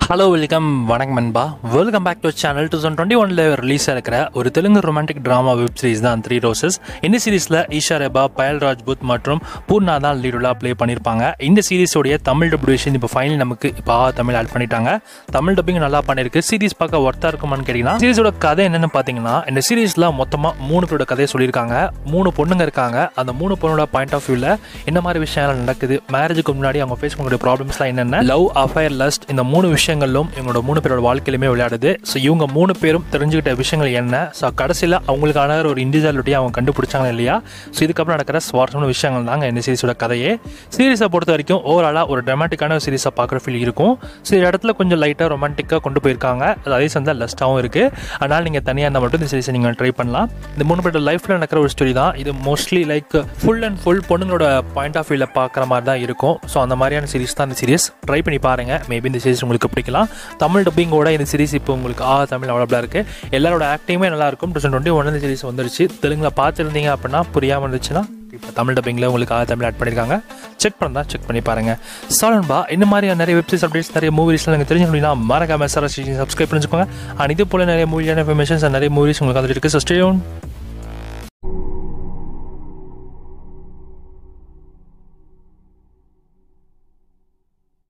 hello welcome வணக்கம் நண்பா welcome back to channel two thousand twenty ஒன்ல ரிலீஸ் இருக்கிற ஒரு Telugu romantic drama web series தான் த்ரீ ரோசஸ் இந்த சீரிஸில் ஈஷா ரெபா பயல் ராஜ்புத் மற்றும் பூர்ணா தான் லீடுலாக ப்ளே பண்ணியிருப்பாங்க இந்த சீரிஸோடைய தமிழ் டப்டேஷன் இப்போ ஃபைனல் நமக்கு இப்போ தமிழ் ஆட் பண்ணிட்டாங்க தமிழ் டப்பிங் நல்லா பண்ணியிருக்கு சீரிஸ் பார்க்க ஒர்த்தாக இருக்குமான்னு கேட்டிங்கன்னா சீரிஸோட கதை என்னென்னு பார்த்தீங்கன்னா இந்த சீரிஸில் மொத்தமாக மூணு பேரோட கதையை சொல்லியிருக்காங்க மூணு பொண்ணுங்க இருக்காங்க அந்த மூணு பொண்ணோட பாயிண்ட் ஆஃப் வியூவில் என்ன மாதிரி விஷயங்கள் நடக்குது மேரேஜுக்கு முன்னாடி அவங்க ஃபேஸ் பண்ணக்கூடிய ப்ராப்ளம்ஸ்லாம் என்னென்ன லவ் அஃபயர் லஸ்ட் இந்த மூணு விஷயங்களும் இவங்களோட மூணு பேரோட வாழ்க்கையிலுமே விளையாடுது ஸோ இவங்க மூணு பேரும் தெரிஞ்சுக்கிட்ட விஷயங்கள் என்ன ஸோ கடைசியில் அவங்களுக்கான ஒரு இண்டிவிஜுவாலிட்டி அவங்க கண்டுபிடிச்சாங்க இல்லையா ஸோ இதுக்கப்புறம் நடக்கிற சுவாரஸ்யமான விஷயங்கள் தாங்க இந்த சீரிஸோட கதையே சீரிஸை பொறுத்த வரைக்கும் ஓவராலாக ஒரு ட்ராமாட்டிக்கான சீரிஸாக பார்க்குற ஃபீல் இருக்கும் ஸோ இந்த இடத்துல கொஞ்சம் லைட்டாக ரொமான்டிக்காக கொண்டு போயிருக்காங்க அது அதே சந்தான் லஸ்ட்டாகவும் இருக்குது அதனால் நீங்கள் தனியாக இருந்தால் மட்டும் இந்த சீரிஸை நீங்கள் ட்ரை பண்ணலாம் இந்த மூணு பேரோட லைஃப்பில் நடக்கிற ஒரு ஸ்டோரி தான் இது mostly like full and full பொண்ணுங்களோட பாயிண்ட் ஆஃப் வியூவில் பார்க்குற மாதிரி தான் இருக்கும் ஸோ அந்த மாதிரியான சீரிஸ் தான் இந்த சீரிஸ் ட்ரை பண்ணி பாருங்கள் மேபி இந்த சீரிஸ் உங்களுக்கு பிடிக்கலாம் தமிழ் டப்பிங்கோட இந்த சீரிஸ் இப்போ உங்களுக்கு ஆ தமிழ் அவைலபிளாக இருக்குது எல்லாரோட ஆக்டிங்குமே நல்லா இருக்கும் டூ டுவெண்ட்டி ஒன் இந்த சீரிஸ் வந்துருச்சு தெலுங்கில் பார்த்துருந்தீங்க அப்படின்னா புரியாமல் இருந்துச்சுன்னா இப்போ தமிழ் டப்பிங்கில் உங்களுக்கு ஆ தமிழ் ஆட் பண்ணியிருக்காங்க செக் பண்ணா செக் பண்ணி பாருங்கள் சாலன்பா இந்த மாதிரி நிறைய வெப்சைட்ஸ் அப்டேட்ஸ் நிறைய மூவிஸ்லாம் நீங்கள் தெரிஞ்சுக்கணும்னா மறக்காம சார் சப்ஸ்கிரைப் பண்ணிச்சுக்கோங்க அண்ட் இது போல் நிறைய மூவியான இன்ஃபர்மேஷன்ஸ் நிறைய மூவிஸ் உங்களுக்கு வந்துட்டு இருக்குது ஸோ ஸ்டே